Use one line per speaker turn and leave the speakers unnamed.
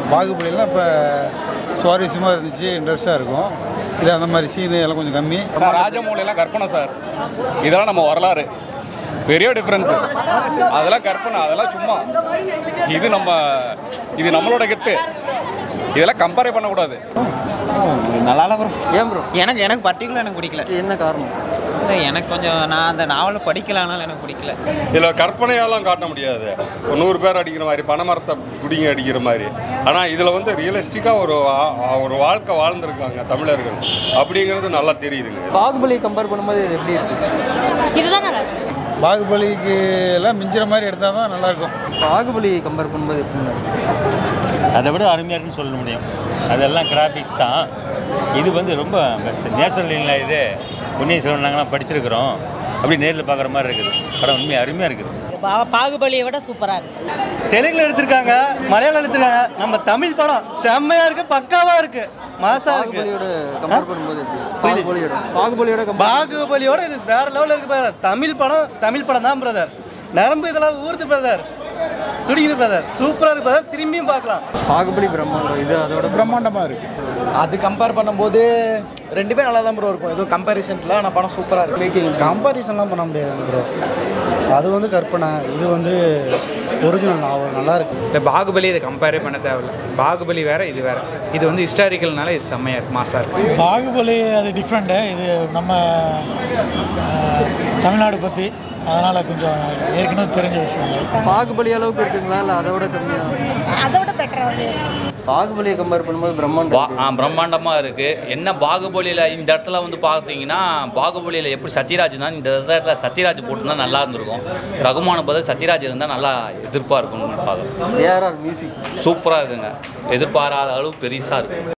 பாகுபலிலாம் இப்போ சுவாரஸ்யமாக இருந்துச்சு இன்ட்ரெஸ்ட்டாக இருக்கும் இது அந்த மாதிரி சீனு எல்லாம் கொஞ்சம் கம்மி
சார் ராஜமௌலியெல்லாம் கற்பனை சார் இதெல்லாம் நம்ம வரலாறு பெரிய டிஃப்ரென்ஸு அதெல்லாம் கற்பனை அதெல்லாம் சும்மா இது நம்ம இது நம்மளோட கெத்து இதெல்லாம் கம்பேரே பண்ணக்கூடாது
நல்லா இல்லை ப்ரோ ஏன் ப்ரோ எனக்கு எனக்கு பர்டிகுலர் எனக்கு பிடிக்கல என்ன காரணம் இல்லை எனக்கு கொஞ்சம் நான் அந்த நாவலை படிக்கலானாலும் எனக்கு பிடிக்கல
இதில் கற்பனையெல்லாம் காட்ட முடியாது ஒரு நூறு பேர் அடிக்கிற மாதிரி பனைமரத்தை பிடிங்கி அடிக்கிற மாதிரி ஆனால் இதில் வந்து ரியலிஸ்டிக்காக ஒரு வா- ஒரு வாழ்க்கை வாழ்ந்திருக்காங்க தமிழர்கள் அப்படிங்கிறது நல்லா தெரியுதுங்க
பாகுபலி கம்பேர் பண்ணும்போது இது எப்படி இருக்கு
இதுதான் நல்லா இருக்கு
பாகுபலிக்கு எல்லாம் மிஞ்சிற மாதிரி எடுத்தால் தான் நல்லாயிருக்கும்
பாகுபலி கம்பேர் பண்ணும்போது எப்படி
அதை விட அருமையாக இருக்குன்னு சொல்ல முடியும் அதெல்லாம் கிராஃபிக்ஸ் தான் இது வந்து ரொம்ப பெஸ்ட்டு நேச்சுரல் இல்லை இது பொன்னியின் செல்வன் நாங்களாம் படிச்சிருக்கிறோம் அப்படி நேரில் பார்க்குற மாதிரி இருக்குது படம் உண்மையாக அருமையாக இருக்குது
பாகுபலியை விட சூப்பராக இருக்கு
தெலுங்குல எடுத்திருக்காங்க மலையாளம் எடுத்திருக்காங்க நம்ம தமிழ் படம் செம்மையா இருக்கு பக்காவா இருக்கு மாசா இருக்கு கம்பேர் பண்ணும்போது பாகுபலியோட பாகுபலியோட பாகுபலியோட இது வேற லெவல்ல இருக்கு பாரு தமிழ் படம் தமிழ் படம் தான் பிரதர் நரம்பு இதெல்லாம் ஊறுது பிரதர் துடிக்குது பிரதர் சூப்பரா இருக்கு பிரதர் திரும்பியும் பார்க்கலாம் பாகுபலி பிரம்மாண்டம் இது அதோட
பிரம்மாண்டமாக இருக்குது
அது கம்பேர் பண்ணும்போது ரெண்டுமே நல்லா தான் ப்ரோ இருக்கும் எதுவும் கம்பேரிசன்ல ஆனால் படம் சூப்பராக இருக்கு மேக்கிங்
கம்பாரிசன்லாம் பண்ண முடியாது ப்ரோ அது வந்து கற்பனை இது வந்து ஒரிஜினல் நாவல் நல்லா இருக்கு
இந்த பாகுபலி இதை கம்பேரே பண்ண தேவையில்ல பாகுபலி வேற இது வேற இது வந்து ஹிஸ்டாரிக்கல்னால இது செம்மையா இருக்கு மாசா இருக்கு
பாகுபலி அது டிஃப்ரெண்ட்டு இது நம்ம தமிழ்நாடு பற்றி அதனால் கொஞ்சம் ஏற்கனவே தெரிஞ்ச விஷயம்
பாகுபலி அளவுக்கு இருக்குங்களா இல்லை அதை விட கம்மியா
அதை விட பெட்டராகவே இருக்கு
பாகுபலியை கம்பேர் பண்ணும்போது பிரம்மாண்டம்
பிரம்மாண்டமாக இருக்குது என்ன பாகுபலியில் இந்த இடத்துல வந்து பார்த்தீங்கன்னா பாகுபலியில் எப்படி சத்யராஜ் தான் இந்த இடத்துல சத்யராஜ் போட்டுருந்தா நல்லா இருந்திருக்கும் ரகுமான பதில் சத்யராஜ் இருந்தால் நல்லா எதிர்ப்பாக இருக்கும்னு பார்க்குறோம்
ஏஆர்ஆர் மியூசிக்
சூப்பராக இருக்குங்க எதிர்பாராத அளவு பெருசாக இருக்குது